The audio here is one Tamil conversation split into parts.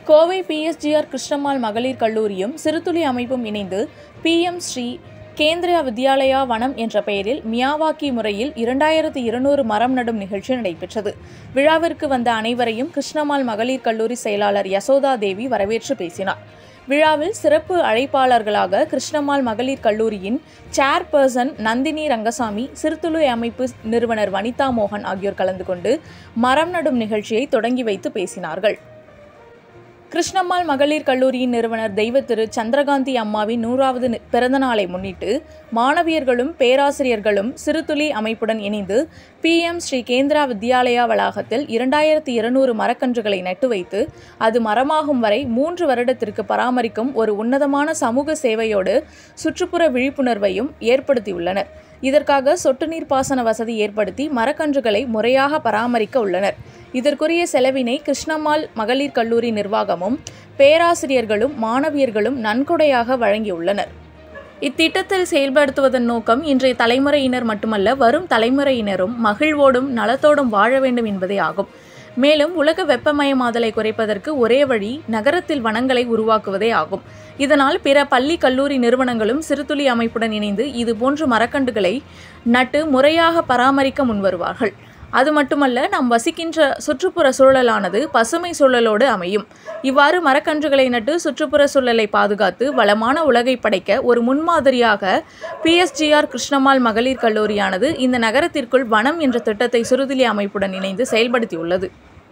கோவை பிஎஸ்ஜிஆர் கிருஷ்ணம்மாள் மகளிர் கல்லூரியும் சிறுதுளி அமைப்பும் இணைந்து பிஎம் ஸ்ரீ கேந்திரியா வித்யாலயா வனம் என்ற பெயரில் மியாவாக்கி முறையில் இரண்டாயிரத்து இருநூறு மரம் நடும் நிகழ்ச்சி நடைபெற்றது விழாவிற்கு வந்த அனைவரையும் கிருஷ்ணம்மாள் மகளிர் கல்லூரி செயலாளர் யசோதா தேவி வரவேற்று பேசினார் விழாவில் சிறப்பு அழைப்பாளர்களாக கிருஷ்ணம்மாள் மகளிர் கல்லூரியின் சேர்பர்சன் நந்தினி ரங்கசாமி சிறுதுளி அமைப்பு நிறுவனர் வனிதா மோகன் ஆகியோர் கலந்து கொண்டு மரம் நடும் நிகழ்ச்சியை தொடங்கி வைத்து பேசினார்கள் கிருஷ்ணம்மாள் மகளிர் கல்லூரியின் நிறுவனர் தெய்வ திரு சந்திரகாந்தி அம்மாவின் நூறாவது நி- பிறந்த நாளை முன்னிட்டு மாணவியர்களும் பேராசிரியர்களும் சிறுதுளி அமைப்புடன் இணைந்து பிஎம் ஸ்ரீ கேந்திரா வித்யாலயா வளாகத்தில் இரண்டாயிரத்தி இருநூறு மரக்கன்றுகளை நட்டு வைத்து அது மரமாகும் வரை மூன்று வருடத்திற்கு பராமரிக்கும் ஒரு உன்னதமான சமூக சேவையோடு சுற்றுப்புற விழிப்புணர்வையும் ஏற்படுத்தியுள்ளனர் இதற்காக சொட்டு நீர் பாசன வசதி ஏற்படுத்தி மரக்கன்றுகளை முறையாக பராமரிக்க உள்ளனர் இதற்குரிய செலவினை கிருஷ்ணம்மாள் மகளிர் கல்லூரி நிர்வாகமும் பேராசிரியர்களும் மாணவியர்களும் நன்கொடையாக வழங்கியுள்ளனர் இத்திட்டத்தில் செயல்படுத்துவதன் நோக்கம் இன்றைய தலைமுறையினர் மட்டுமல்ல வரும் தலைமுறையினரும் மகிழ்வோடும் நலத்தோடும் வாழ வேண்டும் என்பதே ஆகும் மேலும் உலக வெப்பமயமாதலை குறைப்பதற்கு ஒரே வழி நகரத்தில் வனங்களை உருவாக்குவதே ஆகும் இதனால் பிற பள்ளி கல்லூரி நிறுவனங்களும் சிறுதுளி அமைப்புடன் இணைந்து இதுபோன்ற மரக்கன்றுகளை நட்டு முறையாக பராமரிக்க முன்வருவார்கள் அது மட்டுமல்ல நாம் வசிக்கின்ற சுற்றுப்புற சூழலானது பசுமை சூழலோடு அமையும் இவ்வாறு மரக்கன்றுகளை நட்டு சுற்றுப்புற சூழலை பாதுகாத்து வளமான உலகை படைக்க ஒரு முன்மாதிரியாக பிஎஸ்ஜிஆர் கிருஷ்ணம்மாள் மகளிர் கல்லூரியானது இந்த நகரத்திற்குள் வனம் என்ற திட்டத்தை சுருதிலி அமைப்புடன் இணைந்து செயல்படுத்தியுள்ளது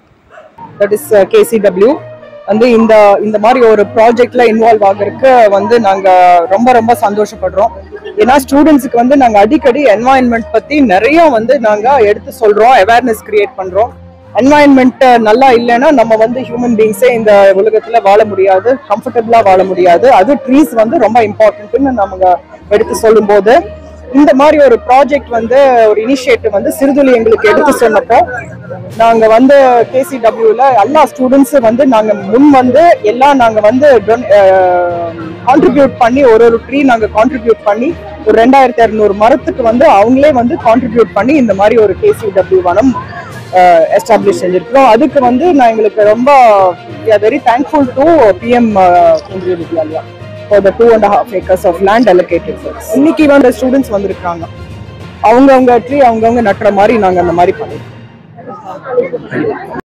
தட் இஸ் கேசிடபிள்யூ வந்து இந்த இந்த மாதிரி ஒரு ப்ராஜெக்ட்ல இன்வால்வ் ஆகிறதுக்கு வந்து நாங்க ரொம்ப ரொம்ப சந்தோஷப்படுறோம் ஏன்னா ஸ்டூடெண்ட்ஸுக்கு வந்து நாங்க அடிக்கடி என்வாயன்மெண்ட் பத்தி நிறைய வந்து நாங்க எடுத்து சொல்றோம் அவேர்னஸ் கிரியேட் பண்றோம் என்வாயன்மெண்ட் நல்லா இல்லைன்னா நம்ம வந்து ஹியூமன் பீங்ஸே இந்த உலகத்துல வாழ முடியாது கம்ஃபர்டபுளா வாழ முடியாது அது ட்ரீஸ் வந்து ரொம்ப இம்பார்ட்டன்ட்னு நம்ம எடுத்து சொல்லும்போது இந்த மாதிரி ஒரு ப்ராஜெக்ட் வந்து ஒரு இனிஷியேட்டிவ் வந்து சிறுதுளி எங்களுக்கு எடுத்து சொன்னப்போ நாங்க வந்து கேசிடபிள்யூல எல்லா ஸ்டூடெண்ட்ஸும் வந்து நாங்க முன் வந்து எல்லாம் நாங்க வந்து கான்ட்ரிபியூட் பண்ணி ஒரு ஒரு ட்ரீ நாங்க கான்ட்ரிபியூட் பண்ணி ஒரு ரெண்டாயிரத்தி இரநூறு மரத்துக்கு வந்து அவங்களே வந்து கான்ட்ரிபியூட் பண்ணி இந்த மாதிரி ஒரு கேசிடபிள்யூ வனம் எஸ்டாப்ளிஷ் செஞ்சிருக்கிறோம் அதுக்கு வந்து நான் எங்களுக்கு ரொம்ப very thankful to PM Kendriya Vidyalaya for the two and half acres of land allocated for இன்னைக்கு வந்து ஸ்டூடெண்ட்ஸ் வந்திருக்காங்க அவங்கவுங்க ட்ரீ அவங்கவுங்க நட்டுற மாதிரி நாங்க அந்த மாதிரி பண்ணிருக்கோம்